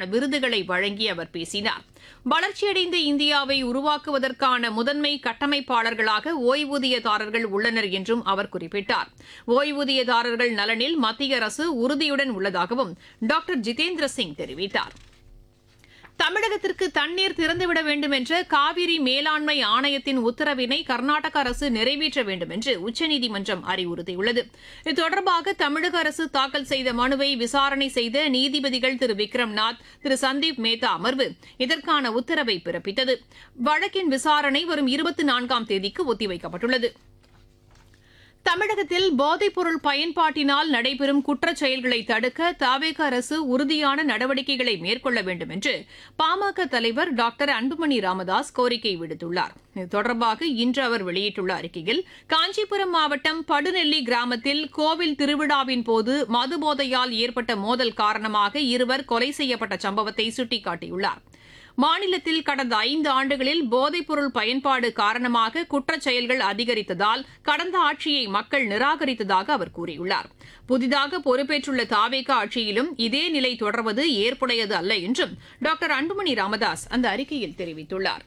விருதுகளை வழங்கி அவர் பேசினார் வளர்ச்சியடைந்த இந்தியாவை உருவாக்குவதற்கான முதன்மை கட்டமைப்பாளர்களாக ஓய்வூதியதாரர்கள் உள்ளனர் என்றும் அவர் குறிப்பிட்டார் ஓய்வூதியதாரர்கள் நலனில் மத்திய அரசு உறுதியுடன் உள்ளதாகவும் டாக்டர் ஜிதேந்திர சிங் தெரிவித்தார் தமிழகத்திற்கு தண்ணீர் திறந்துவிட வேண்டும் என்ற காவிரி மேலாண்மை ஆணையத்தின் உத்தரவினை கர்நாடக அரசு நிறைவேற்ற வேண்டும் என்று உச்சநீதிமன்றம் அறிவுறுத்தியுள்ளது இது தொடர்பாக தமிழக அரசு தாக்கல் செய்த மனுவை விசாரணை செய்த நீதிபதிகள் திரு விக்ரம்நாத் திரு சந்தீப் மேத்தா அமர்வு இதற்கான உத்தரவை பிறப்பித்தது வழக்கின் விசாரணை வரும் இருபத்தி நான்காம் தேதிக்கு ஒத்திவைக்கப்பட்டுள்ளது தமிழகத்தில் போதைப்பொருள் பயன்பாட்டினால் நடைபெறும் குற்றச் செயல்களை தடுக்க தாவேக அரசு உறுதியான நடவடிக்கைகளை மேற்கொள்ள வேண்டும் என்று பாமக தலைவர் டாக்டர் அன்புமணி ராமதாஸ் கோரிக்கை விடுத்துள்ளார் இது தொடர்பாக இன்று அவர் வெளியிட்டுள்ள அறிக்கையில் காஞ்சிபுரம் மாவட்டம் படுநெல்லி கிராமத்தில் கோவில் திருவிழாவின் போது மதுபோதையால் ஏற்பட்ட மோதல் காரணமாக இருவர் கொலை செய்யப்பட்ட சம்பவத்தை சுட்டிக்காட்டியுள்ளார் மாநிலத்தில் கடந்த ஐந்து ஆண்டுகளில் போதைப்பொருள் பயன்பாடு காரணமாக குற்றச் செயல்கள் அதிகரித்ததால் கடந்த ஆட்சியை மக்கள் நிராகரித்ததாக அவர் கூறியுள்ளார் புதிதாக பொறுப்பேற்றுள்ள தாவேக ஆட்சியிலும் இதே நிலை தொடர்வது ஏற்புடையது அல்ல என்றும் டாக்டர் அன்புமணி ராமதாஸ் அந்த அறிக்கையில் தெரிவித்துள்ளார்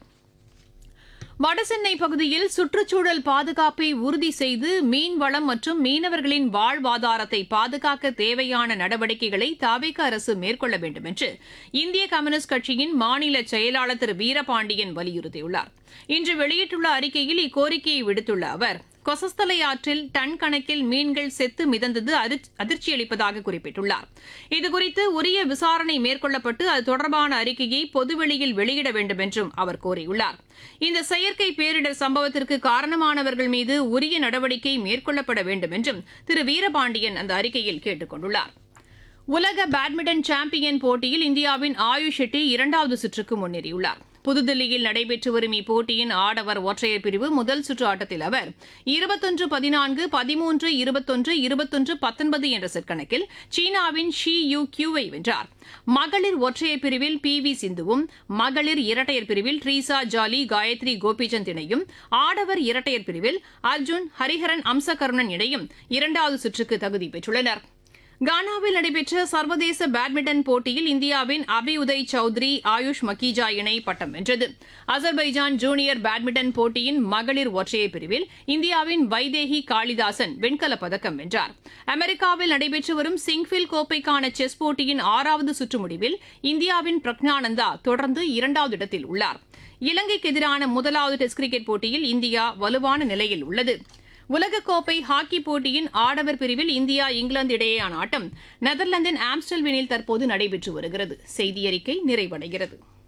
வடசென்னை பகுதியில் சுற்றுச்சூழல் பாதுகாப்பை உறுதி செய்து மீன்வளம் மற்றும் மீனவர்களின் வாழ்வாதாரத்தை பாதுகாக்க தேவையான நடவடிக்கைகளை தாவேக அரசு மேற்கொள்ள வேண்டும் என்று இந்திய கம்யூனிஸ்ட் கட்சியின் மாநில செயலாளர் திரு வீரபாண்டியன் வலியுறுத்தியுள்ளார் இன்று வெளியிட்டுள்ள அறிக்கையில் இக்கோரிக்கையை விடுத்துள்ள அவர் கொசஸ்தலை ஆற்றில் டன் கணக்கில் மீன்கள் செத்து மிதந்தது அதிர்ச்சியளிப்பதாக குறிப்பிட்டுள்ளார் இதுகுறித்து உரிய விசாரணை மேற்கொள்ளப்பட்டு அது தொடர்பான அறிக்கையை பொதுவெளியில் வெளியிட வேண்டும் என்றும் அவர் கோரியுள்ளார் இந்த செயற்கை பேரிடர் சம்பவத்திற்கு காரணமானவர்கள் மீது உரிய நடவடிக்கை மேற்கொள்ளப்பட வேண்டும் என்றும் திரு வீரபாண்டியன் அந்த அறிக்கையில் கேட்டுக் கொண்டுள்ளார் உலக பேட்மிண்டன் சாம்பியன் போட்டியில் இந்தியாவின் ஆயுஷ் ஷெட்டி இரண்டாவது சுற்றுக்கு முன்னேறியுள்ளார் புதுதில்லியில் நடைபெற்று வரும் இப்போட்டியின் ஆடவர் ஒற்றையர் பிரிவு முதல் சுற்று ஆட்டத்தில் அவர் இருபத்தொன்று பதினான்கு பதிமூன்று இருபத்தொன்று இருபத்தொன்று பத்தொன்பது என்ற செட் கணக்கில் சீனாவின் ஷி யூ கியூவை வென்றார் மகளிர் ஒற்றையர் பிரிவில் பி வி சிந்துவும் மகளிர் இரட்டையர் பிரிவில் ட்ரீசா ஜாலி காயத்ரி கோபிச்சந்த் இணையும் ஆடவர் இரட்டையர் பிரிவில் அர்ஜுன் ஹரிஹரன் அம்சகருணன் இணையும் இரண்டாவது சுற்றுக்கு தகுதி பெற்றுள்ளனா் கானாவில் நடைபெற்ற சர்வதேச பேட்மிண்டன் போட்டியில் இந்தியாவின் அபி உதய் சௌத்ரி ஆயுஷ் மக்கீஜா இணை பட்டம் வென்றது அசர்பைஜான் ஜூனியர் பேட்மிண்டன் போட்டியின் மகளிர் ஒற்றையர் பிரிவில் இந்தியாவின் வைதேகி காளிதாசன் வெண்கலப் பதக்கம் வென்றார் அமெரிக்காவில் நடைபெற்று வரும் சிங்ஃபில் கோப்பைக்கான செஸ் போட்டியின் ஆறாவது சுற்று முடிவில் இந்தியாவின் பிரக்ஞானந்தா தொடர்ந்து இரண்டாவது இடத்தில் உள்ளார் இலங்கைக்கு எதிரான முதலாவது டெஸ்ட் கிரிக்கெட் போட்டியில் இந்தியா வலுவான நிலையில் உள்ளது உலகக்கோப்பை ஹாக்கி போட்டியின் ஆடவர் பிரிவில் இந்தியா இங்கிலாந்து இடையேயான ஆட்டம் நெதர்லாந்தின் ஆம்ஸ்டல்வினில் தற்போது நடைபெற்று வருகிறது செய்தி அறிக்கை நிறைவடைகிறது